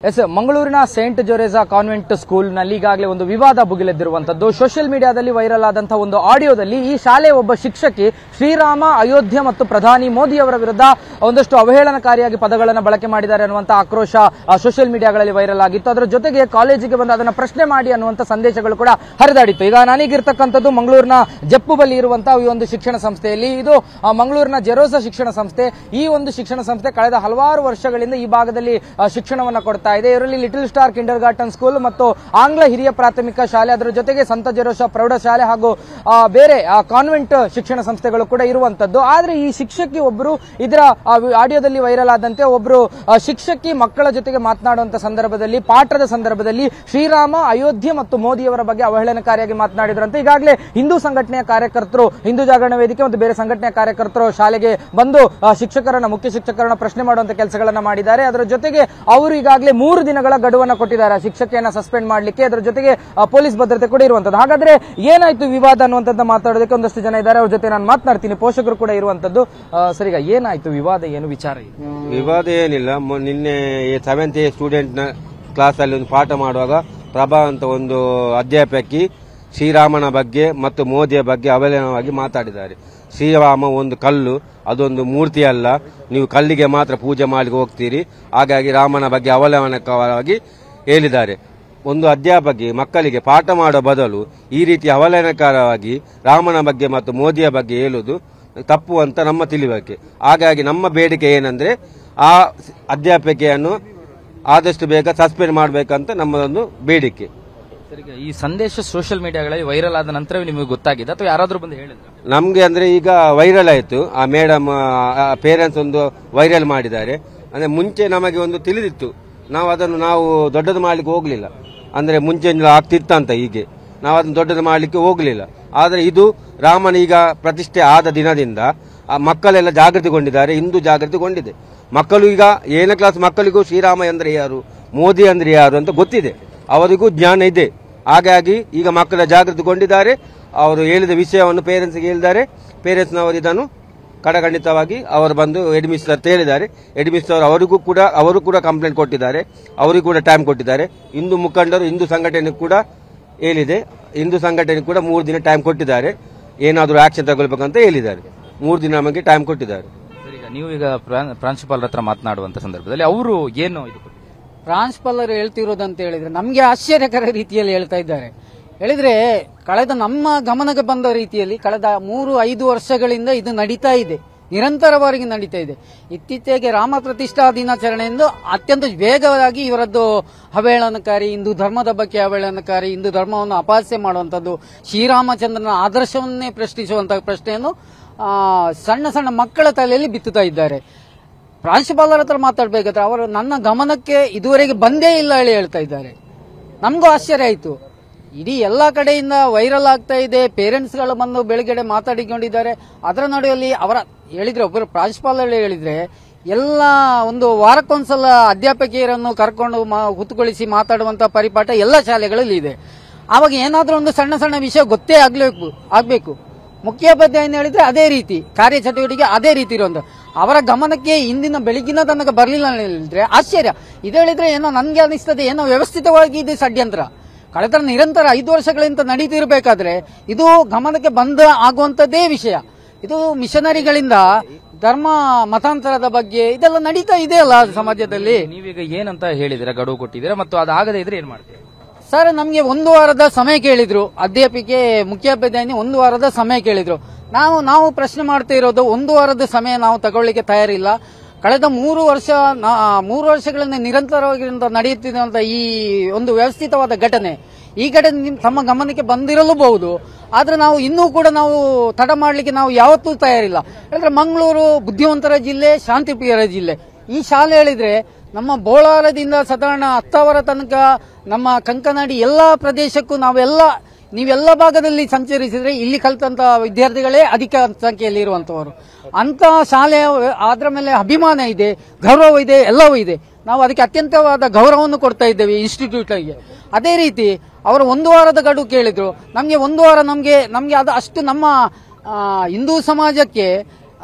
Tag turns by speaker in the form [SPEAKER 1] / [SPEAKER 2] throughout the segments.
[SPEAKER 1] S ಮಂಗಳೂರಿನ Saint ಜೋರೆಸಾ convent ಸ್ಕೂಲ್ನಲ್ಲಿ ಈಗಾಗಲೇ ಒಂದು ವಿವಾದ ಭುಗಿಲೆದ್ದಿರುವಂತದ್ದು ಸೋಷಿಯಲ್ ಮೀಡಿಯಾದಲ್ಲಿ ವೈರಲ್ ಆದಂತಹ ಒಂದು ಆಡಿಯೋದಲ್ಲಿ ಈ ಶಾಲೆಯ ಒಬ್ಬ ಶಿಕ್ಷಕಿ ಶ್ರೀರಾಮ ಅಯೋಧ್ಯೆ ಮತ್ತು ಪ್ರಧಾನಿ ಮೋದಿ ಅವರ ವಿರುದ್ಧ ಒಂದಷ್ಟು ಅವಹೇಳನಕಾರಿಯಾಗಿ ಪದಗಳನ್ನು ಬಳಕೆ ಮಾಡಿದ್ದಾರೆ ಅನ್ನುವಂಥ ಆಕ್ರೋಶ ಸೋಷಿಯಲ್ ಮೀಡಿಯಾಗಳಲ್ಲಿ ವೈರಲ್ ಆಗಿತ್ತು ಅದರ ಜೊತೆಗೆ ಕಾಲೇಜಿಗೆ ಬಂದು ಅದನ್ನು ಪ್ರಶ್ನೆ ಮಾಡಿ ಅನ್ನುವಂಥ ಸಂದೇಶಗಳು ಕೂಡ ಹರಿದಾಡಿತ್ತು ಈಗ ನಾನೀಗಿರ್ತಕ್ಕಂಥದ್ದು ಮಂಗಳೂರಿನ ಜಪ್ಪು ಬಳಿ ಇರುವಂತಹ ಈ ಒಂದು ಶಿಕ್ಷಣ ಸಂಸ್ಥೆಯಲ್ಲಿ ಇದು ಆ, ಮಂಗಳೂರಿನ ಜೆರೋಸಾ ಶಿಕ್ಷಣ ಸಂಸ್ಥೆ ಈ ಒಂದು ಶಿಕ್ಷಣ ಸಂಸ್ಥೆ ಕಳೆದ ಹಲವಾರು ವರ್ಷಗಳಿಂದ ಈ ಭಾಗದಲ್ಲಿ ಆ, ಶಿಕ್ಷಣವನ್ನ ಕೊಡ್ತಾ ಇದೆ ಇದರಲ್ಲಿ little star kindergarten school ಮತ್ತು ಆಂಗ್ಲ ಹಿರಿಯ ಪ್ರಾಥಮಿಕ ಶಾಲೆ ಅದರ ಜೊತೆಗೆ ಸಂತ ಜೆರೋಸಾ ಪ್ರೌಢಶಾಲೆ ಹಾಗೂ ಆ, ಬೇರೆ ಆ, ಕಾನ್ವೆಂಟ್ ಶಿಕ್ಷಣ ಸಂಸ್ಥೆಗಳು ಕೂಡ ಇರುವಂತದ್ದು ಆದ್ರೆ ಈ ಶಿಕ್ಷಕಿ ಒಬ್ಬರು ಇದರ ಆ, ವಿ- ಆಡಿಯೋದಲ್ಲಿ ವೈರಲ್ ಆದಂತೆ ಒಬ್ಬರು ಆ, ಶಿಕ್ಷಕಿ ಮಕ್ಕಳ ಜೊತೆಗೆ ಮಾತನಾಡುವಂತ ಸಂದರ್ಭದಲ್ಲಿ ಪಾಠದ ಸಂದರ್ಭದಲ್ಲಿ ಶ್ರೀರಾಮ ಅಯೋಧ್ಯೆ ಮತ್ತು ಮೋದಿಯವರ ಬಗ್ಗೆ ಅವಹೇಳನಕಾರಿಯಾಗಿ ಮಾತನಾಡಿದ್ರಂತೆ ಈಗಾಗಲೇ ಹಿಂದೂ ಸಂಘಟನೆಯ ಕಾರ್ಯಕರ್ತರು ಹಿಂದೂ ಜಾಗರಣ ವೇದಿಕೆ ಮತ್ತು ಬೇರೆ ಸಂಘಟನೆಯ ಕಾರ್ಯಕರ್ತರು ಶಾಲೆಗೆ ಬಂದು ಆ, ಶಿಕ್ಷಕರನ್ನ ಮುಖ್ಯ ಶಿಕ್ಷಕರನ್ನ ಪ್ರಶ್ನೆ ಮಾಡುವಂತ ಕೆಲಸಗಳನ್ನ ಮಾಡಿದ್ದಾರೆ ಅದರ ಜೊತೆಗೆ ಅವರು ಈಗಾಗಲೇ ಮೂರು ದಿನಗಳ ಗಡುವನ್ನ ಕೊಟ್ಟಿದ್ದಾರೆ ಆ ಶಿಕ್ಷಕಿಯನ್ನ ಸಸ್ಪೆಂಡ್ ಮಾಡಲಿಕ್ಕೆ ಅದರ ಜೊತೆಗೆ ಆ, ಪೊಲೀಸ್ ಭದ್ರತೆ ಕೂಡ ಇರುವಂತದ್ದು ಹಾಗಾದ್ರೆ ಏನಾಯ್ತು ವಿವಾದ ಅನ್ನುವಂಥದ್ದು ಮಾತಾಡೋದಕ್ಕೆ ಒಂದಷ್ಟು ಜನ ಇದ್ದಾರೆ ಅವ್ರ ಜೊತೆ ನಾನು ಮಾತನಾಡ್ತೀನಿ ಪೋಷಕರು ಕೂಡ ಇರುವಂತದ್ದು ಆ, ಸರಿಗ ಏನಾಯ್ತು ವಿವಾದ ಏನು ವಿಚಾರ ಏನು
[SPEAKER 2] ವಿವಾದ ಏನಿಲ್ಲ ಮೊ- ನಿನ್ನೆ ಸೆವೆಂತ್ ಎ ಸ್ಟೂಡೆಂಟ್ ನ ಕ್ಲಾಸ್ ಅಲ್ಲಿ ಒಂದು ಪಾಠ ಮಾಡುವಾಗ ಪ್ರಭಾ ಅಂತ ಒಂದು ಅಧ್ಯಾಪಕಿ ಶ್ರೀರಾಮನ ಬಗ್ಗೆ ಮತ್ತು ಮೋದಿಯ ಬಗ್ಗೆ ಅವಲೇನವಾಗಿ ಮಾತಾಡಿದ್ದಾರೆ ಶ್ರೀರಾಮ ಒಂದು ಕಲ್ಲು ಅದೊಂದು ಮೂರ್ತಿ ಅಲ್ಲ ನೀವು ಕಲ್ಲಿಗೆ ಮಾತ್ರ ಪೂಜೆ ಮಾಡಿ ಹೋಗ್ತೀರಿ ಹಾಗಾಗಿ ರಾಮನ ಬಗ್ಗೆ ಅವಲಂಬನಕವಾಗಿ ಹೇಳಿದ್ದಾರೆ ಒಂದು ಅಧ್ಯಾಪಕಿ ಮಕ್ಕಳಿಗೆ ಪಾಠ ಮಾಡೋ ಬದಲು ಈ ರೀತಿ ಅವಲಂಬನಕಾರವಾಗಿ ರಾಮನ ಬಗ್ಗೆ ಮತ್ತು ಮೋದಿಯ ಬಗ್ಗೆ ಹೇಳುವುದು ತಪ್ಪು ಅಂತ ನಮ್ಮ ತಿಳಿಬೇಕೆ ಹಾಗಾಗಿ ನಮ್ಮ ಬೇಡಿಕೆ ಏನಂದ್ರೆ ಆ ಅಧ್ಯಾಪಕಿಯನ್ನು ಆದಷ್ಟು ಬೇಗ ಸಸ್ಪೆಂಡ್ ಮಾಡಬೇಕಂತ ನಮ್ಮದೊಂದು ಬೇಡಿಕೆ
[SPEAKER 1] ಸರಿಗ ಈ ಸಂದೇಶ ಸೋಷಿಯಲ್ ಮೀಡಿಯಾಗಳಲ್ಲಿ ವೈರಲ್ ಆದ ನಂತರವೇ ನಿಮಗೆ ಗೊತ್ತಾಗಿದೆ ಅಥವಾ ಯಾರಾದ್ರೂ ಬಂದು ಹೇಳಿದ್ರು
[SPEAKER 2] ನಮ್ಗೆ ಅಂದ್ರೆ ಈಗ ವೈರಲ್ ಆಯ್ತು ಆ ಮೇಡಮ್ ಪೇರೆಂಟ್ಸ್ ಒಂದು ವೈರಲ್ ಮಾಡಿದ್ದಾರೆ ಅಂದ್ರೆ ಮುಂಚೆ ನಮಗೆ ಒಂದು ತಿಳಿದಿತ್ತು ನಾವು ಅದನ್ನು ನಾವು ದೊಡ್ಡದು ಮಾಡ್ಲಿಕ್ಕೆ ಹೋಗ್ಲಿಲ್ಲ ಅಂದ್ರೆ ಮುಂಚೆ ಆಗ್ತಿತ್ತಂತ ಹೀಗೆ ನಾವು ಅದನ್ನು ದೊಡ್ಡದು ಮಾಡ್ಲಿಕ್ಕೆ ಹೋಗ್ಲಿಲ್ಲ ಆದ್ರೆ ಇದು ರಾಮನ ಈಗ ಪ್ರತಿಷ್ಠೆ ಆದ ದಿನದಿಂದ ಆ ಮಕ್ಕಳೆಲ್ಲ ಜಾಗೃತಿಗೊಂಡಿದ್ದಾರೆ ಹಿಂದೂ ಜಾಗೃತಿಗೊಂಡಿದೆ ಮಕ್ಕಳು ಈಗ ಏಳನೇ ಕ್ಲಾಸ್ ಮಕ್ಕಳಿಗೂ ಶ್ರೀರಾಮ ಅಂದ್ರೆ ಯಾರು ಮೋದಿ ಅಂದ್ರೆ ಯಾರು ಅಂತ ಗೊತ್ತಿದೆ ಅವರಿಗೂ ಜ್ಞಾನ ಇದೆ ಹಾಗಾಗಿ ಈಗ ಮಕ್ಕಳ ಜಾಗೃತಿಗೊಂಡಿದ್ದಾರೆ ಅವರು ಹೇಳಿದ ವಿಷಯವನ್ನು ಪೇರೆಂಟ್ಸ್ಗೆ ಹೇಳಿದ್ದಾರೆ ಪೇರೆಂಟ್ಸ್ನವರು ಇದನ್ನು ಕಡಖಂಡಿತವಾಗಿ ಅವರು ಬಂದು ಹೆಡ್ ಮಿಸ್ಟರ್ ಅಂತ ಹೇಳಿದ್ದಾರೆ ಹೆಡ್ ಮಿಸ್ಟರ್ ಅವರಿಗೂ ಕೂಡ ಅವರು ಕೂಡ ಕಂಪ್ಲೇಂಟ್ ಕೊಟ್ಟಿದ್ದಾರೆ ಅವರಿಗೂ ಕೂಡ ಟೈಮ್ ಕೊಟ್ಟಿದ್ದಾರೆ ಹಿಂದೂ ಮುಖಂಡರು ಹಿಂದೂ ಸಂಘಟನೆ ಕೂಡ ಹೇಳಿದೆ ಹಿಂದೂ ಸಂಘಟನೆ ಕೂಡ ಮೂರು ದಿನ ಟೈಮ್ ಕೊಟ್ಟಿದ್ದಾರೆ ಏನಾದರೂ ಆಕ್ಷನ್ ತಗೊಳ್ಬೇಕಂತ ಹೇಳಿದ್ದಾರೆ ಮೂರು ದಿನ ನಮಗೆ ಟೈಮ್ ಕೊಟ್ಟಿದ್ದಾರೆ
[SPEAKER 1] ಸರಿಗ ನೀವು ಈಗ ಪ್ರಾನ್- ಪ್ರಾಂಶುಪಾಲರ ಹತ್ರ ಮಾತನಾಡುವಂತ ಸಂದರ್ಭದಲ್ಲಿ ಅವರು ಏನು ಇದು
[SPEAKER 3] ಪ್ರಾಂಶುಪಾಲರು ಹೇಳ್ತಿರೋದಂತ ಹೇಳಿದ್ರೆ ನಮಗೆ ಆಶ್ಚರ್ಯಕರ ರೀತಿಯಲ್ಲಿ ಹೇಳ್ತಾ ಇದ್ದಾರೆ ಹೇಳಿದ್ರೆ ಕಳೆದ ನಮ್ಮ ಗಮನಕ್ಕೆ ಬಂದ ರೀತಿಯಲ್ಲಿ ಕಳೆದ ಮೂರು ಐದು ವರ್ಷಗಳಿಂದ ಇದು ನಡೀತಾ ಇದೆ ನಿರಂತರವಾಗಿ ನಡೀತಾ ಇದೆ ಇತ್ತೀಚೆಗೆ ರಾಮ ಪ್ರತಿಷ್ಠಾ ದಿನಾಚರಣೆಯಿಂದ ಅತ್ಯಂತ ವೇಗವಾಗಿ ಇವರದ್ದು ಅವಹೇಳನಕಾರಿ ಹಿಂದೂ ಧರ್ಮದ ಬಗ್ಗೆ ಅವಹೇಳನಕಾರಿ ಹಿಂದೂ ಧರ್ಮವನ್ನು ಅಪಹಾಸ್ಯ ಮಾಡುವಂಥದ್ದು ಶ್ರೀರಾಮಚಂದ್ರನ ಆದರ್ಶವನ್ನೇ ಪ್ರಶ್ನಿಸುವಂತಹ ಪ್ರಶ್ನೆಯನ್ನು ಆ, ಸಣ್ಣ ಸಣ್ಣ ಮಕ್ಕಳ ತಲೆಯಲ್ಲಿ ಬಿತ್ತುತ್ತಾ ಇದ್ದಾರೆ ಪ್ರಾಂಶುಪಾಲರ ಹತ್ರ ಮಾತಾಡ್ಬೇಕಾದ್ರೆ ಅವರು ನನ್ನ ಗಮನಕ್ಕೆ ಇದುವರೆಗೆ ಬಂದೇ ಇಲ್ಲ ಹೇಳಿ ಹೇಳ್ತಾ ಇದ್ದಾರೆ ನಮಗೂ ಆಶ್ಚರ್ಯ ಆಯಿತು ಇಡೀ ಎಲ್ಲ ಕಡೆಯಿಂದ ವೈರಲ್ ಆಗ್ತಾ ಇದೆ ಪೇರೆಂಟ್ಸ್ಗಳು ಬಂದು ಬೆಳಗಡೆ ಮಾತಾಡಿಕೊಂಡಿದ್ದಾರೆ ಅದರ ನಡುವೆಯಲ್ಲಿ ಅವರ ಹೇಳಿದ್ರೆ ಒಬ್ಬರು ಪ್ರಾಂಶುಪಾಲರು ಹೇಳಿದ್ರೆ ಎಲ್ಲ ಒಂದು ವಾರಕ್ಕೊಂದ್ಸಲ ಅಧ್ಯಾಪಕಿಯರನ್ನು ಕರ್ಕೊಂಡು ಮಾ- ಕೂತ್ಕೊಳ್ಳಿಸಿ ಮಾತಾಡುವಂತ ಪರಿಪಾಠ ಎಲ್ಲ ಶಾಲೆಗಳಲ್ಲಿ ಇದೆ ಆವಾಗ ಏನಾದ್ರೂ ಒಂದು ಸಣ್ಣ ಸಣ್ಣ ವಿಷಯ ಗೊತ್ತೇ ಆಗ್ಲೇಬೇಕು ಆಗ್ಬೇಕು ಮುಖ್ಯೋಪಾಧ್ಯಾಯ ಏನು ಹೇಳಿದ್ರೆ ಅದೇ ರೀತಿ ಕಾರ್ಯಚಟುವಟಿಕೆ ಅದೇ ರೀತಿ ಇರುವಂತ ಅವರ ಗಮನಕ್ಕೆ ಇಂದಿನ ಬೆಳಗಿನ ತನಕ ಬರಲಿಲ್ಲ ಹೇಳಿದ್ರೆ ಆಶ್ಚರ್ಯ ಇದು ಹೇಳಿದ್ರೆ ಏನೋ ನನ್ಗೆ ಅನಿಸ್ತದೆ ಏನೋ ವ್ಯವಸ್ಥಿತವಾಗಿ ಇದೆ ಷಡ್ಯಂತ್ರ ಕಳೆದ ನಿರಂತರ ಐದು ವರ್ಷಗಳಿಂದ ನಡೀತಿರ್ಬೇಕಾದ್ರೆ ಇದು ಗಮನಕ್ಕೆ ಬಂದ ಆಗುವಂತದ್ದೇ ವಿಷಯ ಇದು ಮಿಷನರಿಗಳಿಂದ ಧರ್ಮ ಮತಾಂತರದ ಬಗ್ಗೆ ಇದೆಲ್ಲ ನಡೀತಾ ಇದೆಯಲ್ಲ ಸಮಾಜದಲ್ಲಿ
[SPEAKER 1] ನೀವೀಗ ಏನಂತ ಹೇಳಿದಿರಾ ಗಡುವು ಕೊಟ್ಟಿದ್ದೀರಾ ಮತ್ತು ಅದಾಗದೇ ಇದ್ರೆ ಏನ್ ಮಾಡ್ತೀರಾ
[SPEAKER 3] ಸರ್ ನಮಗೆ ಒಂದು ವಾರದ ಸಮಯ ಕೇಳಿದ್ರು ಅಧ್ಯಾಪಿಕೆ ಮುಖ್ಯೋಪಾಧ್ಯಾಯನಿ ಒಂದು ವಾರದ ಸಮಯ ಕೇಳಿದ್ರು ನಾವು ನಾವು ಪ್ರಶ್ನೆ ಮಾಡ್ತಾ ಇರೋದು ಒಂದು ವಾರದ ಸಮಯ ನಾವು ತಗೊಳ್ಳಿಕ್ಕೆ ತಯಾರಿಲ್ಲ ಕಳೆದ ಮೂರು ವರ್ಷ ನಾ- ಮೂರು ವರ್ಷಗಳಿಂದ ನಿರಂತರವಾಗಿ ನಡೆಯುತ್ತಿರುವಂತಹ ಈ ಒಂದು ವ್ಯವಸ್ಥಿತವಾದ ಘಟನೆ ಈ ಘಟನೆ ನಿಮ್- ತಮ್ಮ ಗಮನಕ್ಕೆ ಬಂದಿರಲೂಬಹುದು ಆದ್ರೆ ನಾವು ಇನ್ನೂ ಕೂಡ ನಾವು ತಡ ಮಾಡಲಿಕ್ಕೆ ನಾವು ಯಾವತ್ತೂ ತಯಾರಿಲ್ಲ ಯಾಕಂದ್ರೆ ಮಂಗಳೂರು ಬುದ್ಧಿವಂತರ ಜಿಲ್ಲೆ ಶಾಂತಿಪ್ರಿಯರ ಜಿಲ್ಲೆ ಈ ಶಾಲೆ ಹೇಳಿದ್ರೆ ನಮ್ಮ ಬೋಳಾರದಿಂದ ಸಾಧಾರಣ ಹತ್ತಾವರ ತನಕ ನಮ್ಮ ಕಂಕನಾಡಿ ಎಲ್ಲಾ ಪ್ರದೇಶಕ್ಕೂ ನಾವೆಲ್ಲ ನೀವೆಲ್ಲ ಭಾಗದಲ್ಲಿ ಸಂಚರಿಸಿದ್ರೆ ಇಲ್ಲಿ ಕಲಿತಂತ ವಿದ್ಯಾರ್ಥಿಗಳೇ ಅಧಿಕ ಸಂಖ್ಯೆಯಲ್ಲಿ ಇರುವಂತವರು ಅಂತ ಶಾಲೆಯ ಅದರ ಮೇಲೆ ಅಭಿಮಾನ ಇದೆ ಗೌರವ ಇದೆ ಎಲ್ಲವೂ ಇದೆ ನಾವು ಅದಕ್ಕೆ ಅತ್ಯಂತವಾದ ಗೌರವವನ್ನು ಕೊಡ್ತಾ ಇದ್ದೇವೆ ಇನ್ಸ್ಟಿಟ್ಯೂಟ್ಗೆ ಅದೇ ರೀತಿ ಅವರು ಒಂದು ವಾರದ ಗಡುವು ಕೇಳಿದ್ರು ನಮಗೆ ಒಂದು ವಾರ ನಮಗೆ ನಮಗೆ ಅದು ಅಷ್ಟು ನಮ್ಮ ಆ, ಹಿಂದೂ ಸಮಾಜಕ್ಕೆ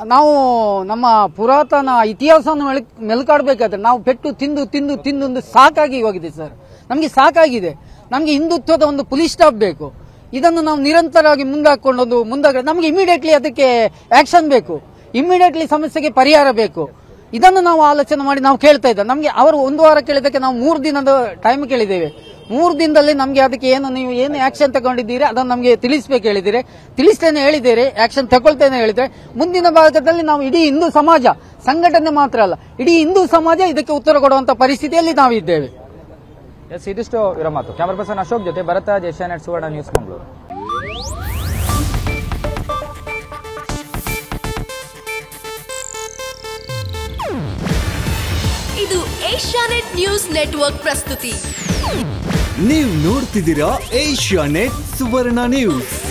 [SPEAKER 3] ನಾವು ನಮ್ಮ ಪುರಾತನ ಇತಿಹಾಸವನ್ನು ಮೆಲ್ ಮೆಲುಕಾಡಬೇಕಾದ್ರೆ ನಾವು ಪೆಟ್ಟು ತಿಂದು ತಿಂದು ತಿಂದು ಒಂದು ಸಾಕಾಗಿ ಹೋಗಿದೆ ಸರ್ ನಮಗೆ ಸಾಕಾಗಿದೆ ನಮಗೆ ಹಿಂದುತ್ವದ ಒಂದು ಪುಲಿಸ್ ಸ್ಟಾಪ್ ಬೇಕು ಇದನ್ನು ನಾವು ನಿರಂತರವಾಗಿ ಮುಂದಾಕೊಂಡು ಮುಂದಾಗ ನಮಗೆ ಇಮಿಡಿಯೇಟ್ಲಿ ಅದಕ್ಕೆ ಆಕ್ಷನ್ ಬೇಕು ಇಮಿಡಿಯೇಟ್ಲಿ ಸಮಸ್ಯೆಗೆ ಪರಿಹಾರ ಬೇಕು ಇದನ್ನು ನಾವು ಆಲೋಚನೆ ಮಾಡಿ ನಾವು ಕೇಳ್ತಾ ಇದ್ದ ನಮಗೆ ಅವರು ಒಂದು ವಾರ ಕೇಳಿದಕ್ಕೆ ನಾವು ಮೂರು ದಿನದ ಟೈಮ್ ಕೇಳಿದ್ದೇವೆ ಮೂರು ದಿನದಲ್ಲಿ ನಮಗೆ ಅದಕ್ಕೆ ಏನು ನೀವು ಏನು ಆಕ್ಷನ್ ತಗೊಂಡಿದ್ದೀರಿ ಅದನ್ನು ನಮಗೆ ತಿಳಿಸ್ಬೇಕು ಹೇಳಿದ್ದೀರಿ ತಿಳಿಸ್ತೇನೆ ಹೇಳಿದ್ದೀರಿ ಆಕ್ಷನ್ ತಗೊಳ್ತೇನೆ ಹೇಳಿದ್ರೆ ಮುಂದಿನ ಭಾಗದಲ್ಲಿ ನಾವು ಇಡೀ ಹಿಂದೂ ಸಮಾಜ ಸಂಘಟನೆ ಮಾತ್ರ ಅಲ್ಲ ಇಡೀ ಹಿಂದೂ ಸಮಾಜ ಇದಕ್ಕೆ ಉತ್ತರ ಕೊಡುವಂತ ಪರಿಸ್ಥಿತಿಯಲ್ಲಿ ನಾವಿದ್ದೇವೆ
[SPEAKER 1] ಎಸ್ ಇದಿಷ್ಟು ಇರೋ ಮಾತು ಕ್ಯಾಮರಾ ಪರ್ಸನ್ ಅಶೋಕ್ ಜೊತೆ ಭರತ ಏಷ್ಯಾನೆಟ್ ಸುವರ್ಣ ನ್ಯೂಸ್ ಮಂಗಳೂರು
[SPEAKER 4] ಇದು ಏಷ್ಯಾನೆಟ್ ನ್ಯೂಸ್ ನೆಟ್ವರ್ಕ್ ಪ್ರಸ್ತುತಿ
[SPEAKER 5] ನೀವು ನೋಡ್ತಿದ್ದೀರಾ ಏಷ್ಯಾ ನೆಟ್ ಸುವರ್ಣ ನ್ಯೂಸ್